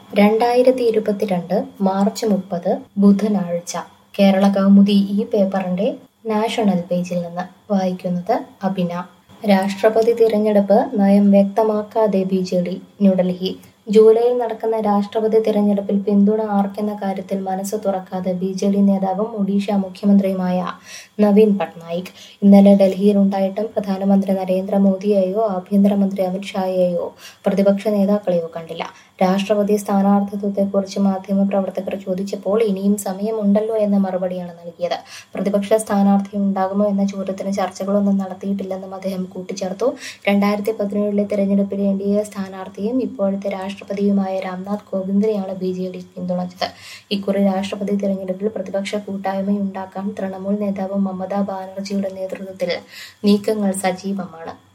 രണ്ടായിരത്തി ഇരുപത്തിരണ്ട് മാർച്ച് മുപ്പത് ബുധനാഴ്ച കേരള കൗമുദി ഈ പേപ്പറിന്റെ നാഷണൽ പേജിൽ നിന്ന് വായിക്കുന്നത് അഭിന രാഷ്ട്രപതി തിരഞ്ഞെടുപ്പ് നയം വ്യക്തമാക്കാതെ ബി ജെ ഡി ന്യൂഡൽഹി ജൂലൈയിൽ നടക്കുന്ന രാഷ്ട്രപതി തിരഞ്ഞെടുപ്പിൽ പിന്തുണ ആർക്കെന്ന കാര്യത്തിൽ മനസ്സ് തുറക്കാതെ ബി ജെ ഡി നേതാവും ഒഡീഷ മുഖ്യമന്ത്രിയുമായ നവീൻ പട്നായിക് ഇന്നലെ ഡൽഹിയിൽ ഉണ്ടായിട്ടും പ്രധാനമന്ത്രി നരേന്ദ്രമോദിയെയോ ആഭ്യന്തരമന്ത്രി അമിത്ഷായെയോ പ്രതിപക്ഷ നേതാക്കളെയോ കണ്ടില്ല രാഷ്ട്രപതി സ്ഥാനാർത്ഥിത്വത്തെക്കുറിച്ച് മാധ്യമപ്രവർത്തകർ ചോദിച്ചപ്പോൾ ഇനിയും സമയമുണ്ടല്ലോ എന്ന മറുപടിയാണ് നൽകിയത് പ്രതിപക്ഷ സ്ഥാനാർത്ഥി ഉണ്ടാകുമോ എന്ന ചോദ്യത്തിന് ചർച്ചകളൊന്നും നടത്തിയിട്ടില്ലെന്നും അദ്ദേഹം കൂട്ടിച്ചേർത്തു രണ്ടായിരത്തി പതിനേഴിലെ തെരഞ്ഞെടുപ്പിലെ എൻ ഡി എ സ്ഥാനാർത്ഥിയും ഇപ്പോഴത്തെ രാഷ്ട്രപതിയുമായ രാംനാഥ് കോവിന്ദിനെയാണ് ബി ജെ ഡി പിന്തുണച്ചത് ഇക്കുറി രാഷ്ട്രപതി തിരഞ്ഞെടുപ്പിൽ പ്രതിപക്ഷ കൂട്ടായ്മയുണ്ടാക്കാൻ തൃണമൂൽ നേതാവ് മമതാ ബാനർജിയുടെ നേതൃത്വത്തിൽ നീക്കങ്ങൾ സജീവമാണ്